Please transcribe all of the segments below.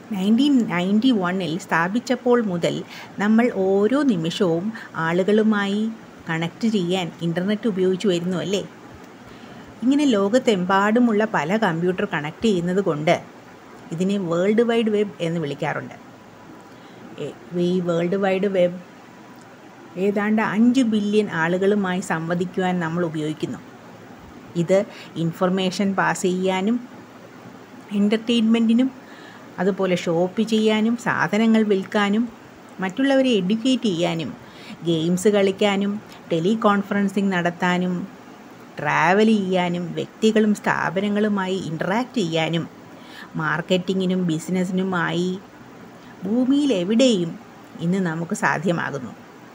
nineteen ninety വണ്ണിൽ സ്ഥാപിച്ചപ്പോൾ മുതൽ നമ്മൾ ഓരോ നിമിഷവും ആളുകളുമായി കണക്റ്റ് ചെയ്യാൻ ഇൻ്റർനെറ്റ് ഉപയോഗിച്ച് വരുന്നു അല്ലേ ഇങ്ങനെ ലോകത്തെമ്പാടുമുള്ള പല കമ്പ്യൂട്ടർ കണക്ട് ചെയ്യുന്നത് കൊണ്ട് ഇതിനെ വേൾഡ് വൈഡ് വെബ് എന്ന് വിളിക്കാറുണ്ട് എ- ഈ വേൾഡ് വൈഡ് വെബ് ഏതാണ്ട് അഞ്ച് ബില്യൺ ആളുകളുമായി സംവദിക്കുവാൻ നമ്മൾ ഉപയോഗിക്കുന്നു ഇത് ഇൻഫർമേഷൻ പാസ് ചെയ്യാനും എൻ്റർടൈൻമെൻറ്റിനും അതുപോലെ ഷോപ്പ് ചെയ്യാനും സാധനങ്ങൾ വിൽക്കാനും മറ്റുള്ളവരെ എഡ്യൂക്കേറ്റ് ചെയ്യാനും ഗെയിംസ് കളിക്കാനും ടെലികോൺഫറൻസിങ് നടത്താനും ട്രാവൽ ചെയ്യാനും വ്യക്തികളും സ്ഥാപനങ്ങളുമായി ഇൻറ്ററാക്റ്റ് ചെയ്യാനും മാർക്കറ്റിങ്ങിനും ബിസിനസ്സിനുമായി ഭൂമിയിൽ എവിടെയും ഇന്ന് നമുക്ക് സാധ്യമാകുന്നു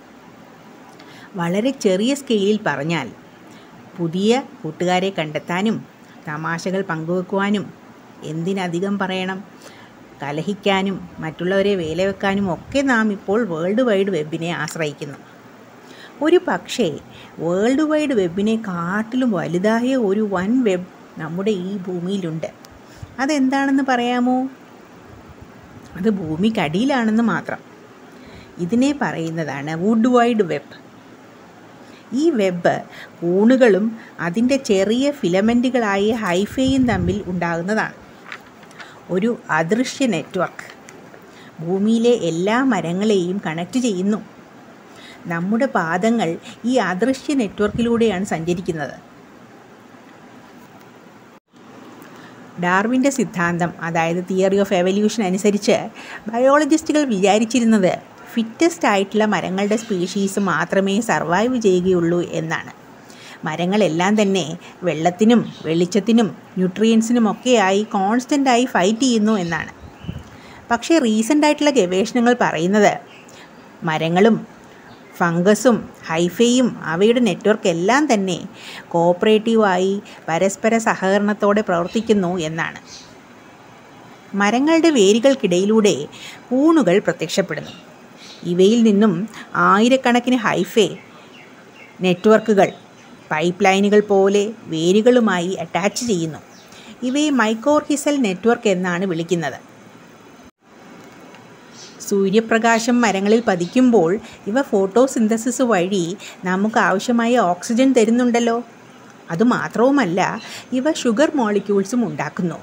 വളരെ ചെറിയ സ്കെയിലിൽ പറഞ്ഞാൽ പുതിയ കൂട്ടുകാരെ കണ്ടെത്താനും തമാശകൾ പങ്കുവെക്കുവാനും എന്തിനധികം പറയണം കലഹിക്കാനും മറ്റുള്ളവരെ വേലവെക്കാനും ഒക്കെ നാം ഇപ്പോൾ വേൾഡ് വൈഡ് വെബിനെ ആശ്രയിക്കുന്നു ഒരു പക്ഷേ വേൾഡ് വൈഡ് വെബിനെ കാട്ടിലും വലുതായ ഒരു വൻ വെബ് നമ്മുടെ ഈ ഭൂമിയിലുണ്ട് അതെന്താണെന്ന് പറയാമോ അത് ഭൂമിക്കടിയിലാണെന്ന് മാത്രം ഇതിനെ പറയുന്നതാണ് വുഡ് വൈഡ് വെബ് ഈ വെബ് കൂണുകളും അതിൻ്റെ ചെറിയ ഫിലമെൻറ്റുകളായ ഹൈഫയും തമ്മിൽ ഉണ്ടാകുന്നതാണ് ഒരു അദൃശ്യ നെറ്റ്വർക്ക് ഭൂമിയിലെ എല്ലാ മരങ്ങളെയും കണക്റ്റ് ചെയ്യുന്നു നമ്മുടെ പാദങ്ങൾ ഈ അദൃശ്യ നെറ്റ്വർക്കിലൂടെയാണ് സഞ്ചരിക്കുന്നത് ഡാർവിൻ്റെ സിദ്ധാന്തം അതായത് തിയറി ഓഫ് എവല്യൂഷൻ അനുസരിച്ച് ബയോളജിസ്റ്റുകൾ വിചാരിച്ചിരുന്നത് ഫിറ്റസ്റ്റ് ആയിട്ടുള്ള മരങ്ങളുടെ സ്പീഷീസ് മാത്രമേ സർവൈവ് ചെയ്യുകയുള്ളൂ എന്നാണ് മരങ്ങളെല്ലാം തന്നെ വെള്ളത്തിനും വെളിച്ചത്തിനും ന്യൂട്രിയൻസിനുമൊക്കെയായി കോൺസ്റ്റൻ്റായി ഫൈറ്റ് ചെയ്യുന്നു എന്നാണ് പക്ഷേ റീസെൻ്റ് ആയിട്ടുള്ള ഗവേഷണങ്ങൾ പറയുന്നത് മരങ്ങളും ഫംഗസും ഹൈഫയും അവയുടെ നെറ്റ്വർക്ക് എല്ലാം തന്നെ കോപ്പറേറ്റീവായി പരസ്പര സഹകരണത്തോടെ പ്രവർത്തിക്കുന്നു എന്നാണ് മരങ്ങളുടെ വേരുകൾക്കിടയിലൂടെ കൂണുകൾ പ്രത്യക്ഷപ്പെടുന്നു ഇവയിൽ നിന്നും ആയിരക്കണക്കിന് ഹൈഫേ നെറ്റ്വർക്കുകൾ പൈപ്പ് ലൈനുകൾ പോലെ വേരുകളുമായി അറ്റാച്ച് ചെയ്യുന്നു ഇവയെ മൈക്കോർഹിസൽ നെറ്റ്വർക്ക് എന്നാണ് വിളിക്കുന്നത് സൂര്യപ്രകാശം മരങ്ങളിൽ പതിക്കുമ്പോൾ ഇവ ഫോട്ടോസിന്തസിസ് വഴി നമുക്ക് ആവശ്യമായ ഓക്സിജൻ തരുന്നുണ്ടല്ലോ അതുമാത്രവുമല്ല ഇവ ഷുഗർ മോളിക്യൂൾസും ഉണ്ടാക്കുന്നു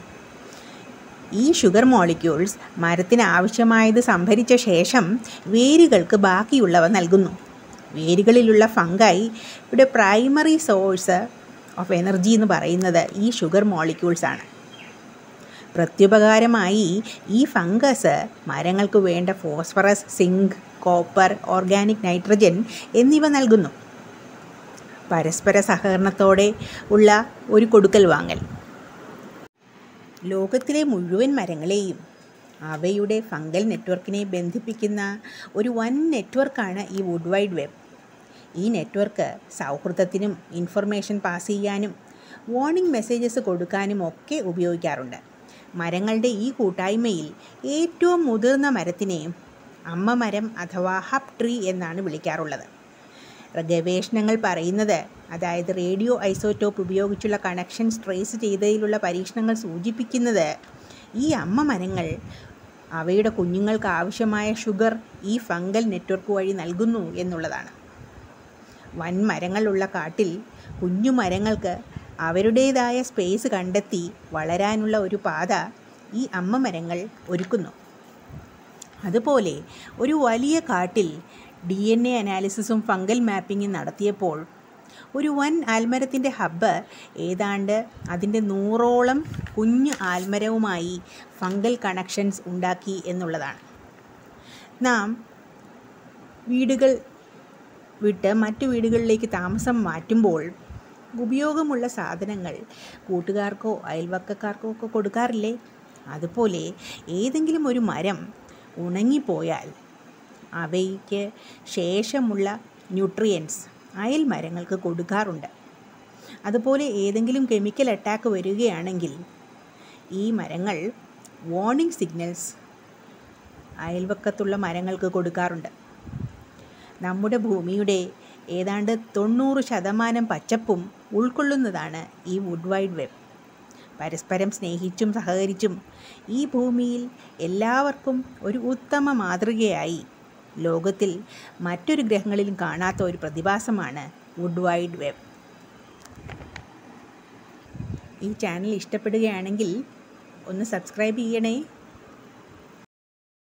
ഈ ഷുഗർ മോളിക്യൂൾസ് മരത്തിന് ആവശ്യമായത് സംഭരിച്ച ശേഷം വേരുകൾക്ക് ബാക്കിയുള്ളവ നൽകുന്നു വേരുകളിലുള്ള ഫംഗൈ ഇവിടെ പ്രൈമറി സോഴ്സ് ഓഫ് എനർജി എന്ന് പറയുന്നത് ഈ ഷുഗർ മോളിക്യൂൾസ് ആണ് പ്രത്യുപകാരമായി ഈ ഫംഗസ് മരങ്ങൾക്ക് വേണ്ട phosphorus zinc copper organic nitrogen എന്നിവ നൽകുന്നു പരസ്പര സഹകരണത്തോടെ ഉള്ള ഒരു കൊടുക്കൽ വാങ്ങൽ ലോകത്തിലെ മുഴുവൻ മരങ്ങളെയും അവയുടെ ഫംഗൽ നെറ്റ്വർക്കിനെ ബന്ധിപ്പിക്കുന്ന ഒരു വൻ നെറ്റ്വർക്കാണ് ഈ വുഡ് വൈഡ് വെബ് ഈ നെറ്റ്വർക്ക് സൗഹൃദത്തിനും ഇൻഫർമേഷൻ പാസ് ചെയ്യാനും വാർണിംഗ് മെസ്സേജസ് കൊടുക്കാനും ഒക്കെ ഉപയോഗിക്കാറുണ്ട് മരങ്ങളുടെ ഈ കൂട്ടായ്മയിൽ ഏറ്റവും മുതിർന്ന മരത്തിനെ അമ്മ മരം അഥവാ ഹബ് ട്രീ എന്നാണ് വിളിക്കാറുള്ളത് ഗവേഷണങ്ങൾ പറയുന്നത് അതായത് റേഡിയോ ഐസോറ്റോപ്പ് ഉപയോഗിച്ചുള്ള കണക്ഷൻസ് ട്രേസ് ചെയ്തതിലുള്ള പരീക്ഷണങ്ങൾ സൂചിപ്പിക്കുന്നത് ഈ അമ്മ മരങ്ങൾ അവയുടെ കുഞ്ഞുങ്ങൾക്ക് ആവശ്യമായ ഷുഗർ ഈ ഫംഗൽ നെറ്റ്വർക്ക് വഴി നൽകുന്നു എന്നുള്ളതാണ് വൻ മരങ്ങളുള്ള കാട്ടിൽ കുഞ്ഞു മരങ്ങൾക്ക് അവരുടേതായ സ്പേസ് കണ്ടെത്തി വളരാനുള്ള ഒരു പാത ഈ അമ്മ മരങ്ങൾ ഒരുക്കുന്നു അതുപോലെ ഒരു വലിയ കാട്ടിൽ ഡി എൻ എ അനാലിസിസും ഫംഗൽ മാപ്പിങ്ങും നടത്തിയപ്പോൾ ഒരു വൻ ആൽമരത്തിൻ്റെ ഹബ്ബ് ഏതാണ്ട് അതിൻ്റെ നൂറോളം കുഞ്ഞു ആൽമരവുമായി ഫംഗൽ കണക്ഷൻസ് ഉണ്ടാക്കി എന്നുള്ളതാണ് നാം വീടുകൾ വിട്ട് മറ്റു വീടുകളിലേക്ക് താമസം മാറ്റുമ്പോൾ ഉപയോഗമുള്ള സാധനങ്ങൾ കൂട്ടുകാർക്കോ അയൽവക്കക്കാർക്കോ ഒക്കെ കൊടുക്കാറില്ലേ അതുപോലെ ഏതെങ്കിലും ഒരു മരം ഉണങ്ങിപ്പോയാൽ അവയ്ക്ക് ശേഷമുള്ള ന്യൂട്രിയൻസ് അയൽ മരങ്ങൾക്ക് കൊടുക്കാറുണ്ട് അതുപോലെ ഏതെങ്കിലും കെമിക്കൽ അറ്റാക്ക് വരികയാണെങ്കിൽ ഈ മരങ്ങൾ വാർണിംഗ് സിഗ്നൽസ് അയൽവക്കത്തുള്ള മരങ്ങൾക്ക് കൊടുക്കാറുണ്ട് നമ്മുടെ ഭൂമിയുടെ ഏതാണ്ട് തൊണ്ണൂറ് ശതമാനം പച്ചപ്പും ഉൾക്കൊള്ളുന്നതാണ് ഈ വുഡ് വൈഡ് വെബ് പരസ്പരം സ്നേഹിച്ചും സഹകരിച്ചും ഈ ഭൂമിയിൽ എല്ലാവർക്കും ഒരു ഉത്തമ മാതൃകയായി ലോകത്തിൽ മറ്റൊരു ഗ്രഹങ്ങളിലും കാണാത്ത ഒരു പ്രതിഭാസമാണ് വുഡ് വൈഡ് വെബ് ഈ ചാനൽ ഇഷ്ടപ്പെടുകയാണെങ്കിൽ ഒന്ന് സബ്സ്ക്രൈബ് ചെയ്യണേ